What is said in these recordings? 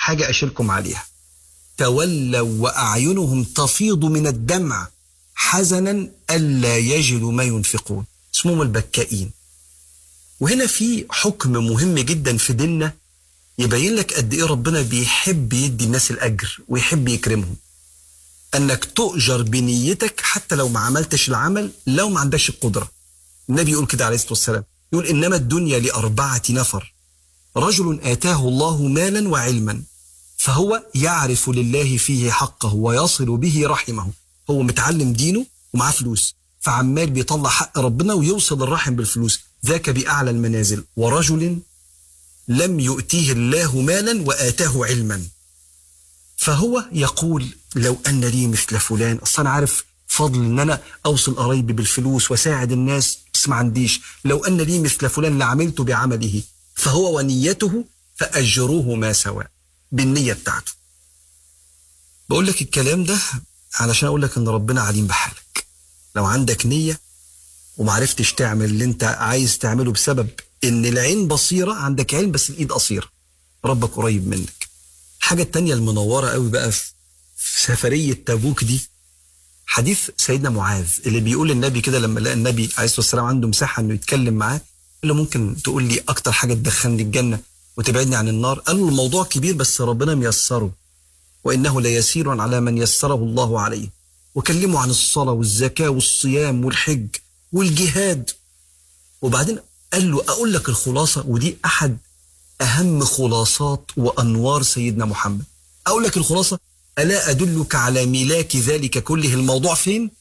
حاجة أشيلكم عليها تولوا وأعينهم تفيض من الدمع حزنا ألا يجدوا ما ينفقون اسمهم البكائين وهنا في حكم مهم جدا في ديننا يبين لك قد ايه ربنا بيحب يدي الناس الاجر ويحب يكرمهم انك تؤجر بنيتك حتى لو ما عملتش العمل لو ما عندكش القدره النبي يقول كده عليه الصلاه والسلام يقول انما الدنيا لاربعه نفر رجل اتاه الله مالا وعلما فهو يعرف لله فيه حقه ويصل به رحمه هو متعلم دينه ومعاه فلوس فعمال بيطلع حق ربنا ويوصل الرحم بالفلوس ذاك بأعلى المنازل ورجل لم يؤتيه الله مالا وآتاه علما فهو يقول لو أن لي مثل فلان أصلا أنا عارف فضل ان انا اوصل قرايبي بالفلوس واساعد الناس بس ما عنديش لو ان لي مثل فلان لعملت بعمله فهو ونيته فاجروه ما سواء بالنيه بتاعته بقول لك الكلام ده علشان اقول لك ان ربنا عليم بحالك لو عندك نيه ومعرفتش تعمل اللي انت عايز تعمله بسبب ان العين بصيره عندك علم بس الايد قصيره ربك قريب منك الحاجه التانية المنوره قوي بقى في في سفريه تبوك دي حديث سيدنا معاذ اللي بيقول للنبي كده لما لقى النبي عليه الصلاه والسلام عنده مساحه انه يتكلم معاه قال له ممكن تقول لي اكتر حاجه تدخلني الجنه وتبعدني عن النار قال له الموضوع كبير بس ربنا ميسره وانه ليسير على من يسره الله عليه وكلمه عن الصلاه والزكاه والصيام والحج والجهاد وبعدين قال له اقول لك الخلاصه ودي احد اهم خلاصات وانوار سيدنا محمد اقول لك الخلاصه الا ادلك على ملاك ذلك كله الموضوع فين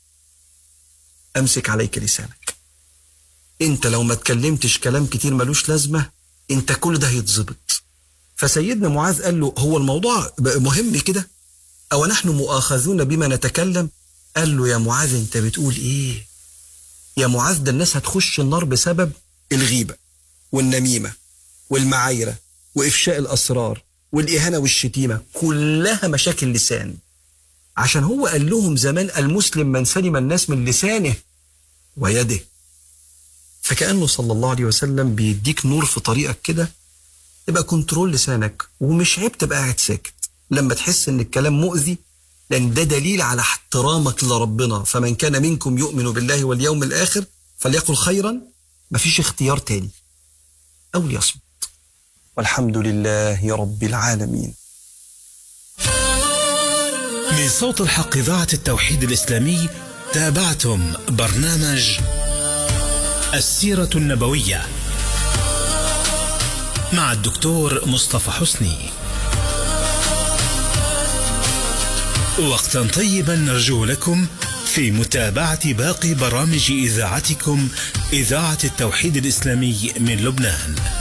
امسك عليك لسانك انت لو ما اتكلمتش كلام كتير ملوش لازمه انت كل ده هيتظبط فسيدنا معاذ قال له هو الموضوع بقى مهم كده او نحن مؤاخذون بما نتكلم قال له يا معاذ انت بتقول ايه يا معاذ ده الناس هتخش النار بسبب الغيبه والنميمه والمعايره وافشاء الاسرار والاهانه والشتيمه كلها مشاكل لسان عشان هو قال لهم زمان المسلم من سلم الناس من لسانه ويده فكانه صلى الله عليه وسلم بيديك نور في طريقك كده يبقى كنترول لسانك ومش عيب تبقى قاعد ساكت لما تحس ان الكلام مؤذي لان ده دليل على احترامك لربنا فمن كان منكم يؤمن بالله واليوم الاخر فليقل خيرا مفيش اختيار تاني او ليصمت والحمد لله رب العالمين من صوت الحق إذاعة التوحيد الإسلامي تابعتم برنامج السيرة النبوية مع الدكتور مصطفى حسني وقتا طيبا نرجو لكم في متابعة باقي برامج إذاعتكم إذاعة التوحيد الإسلامي من لبنان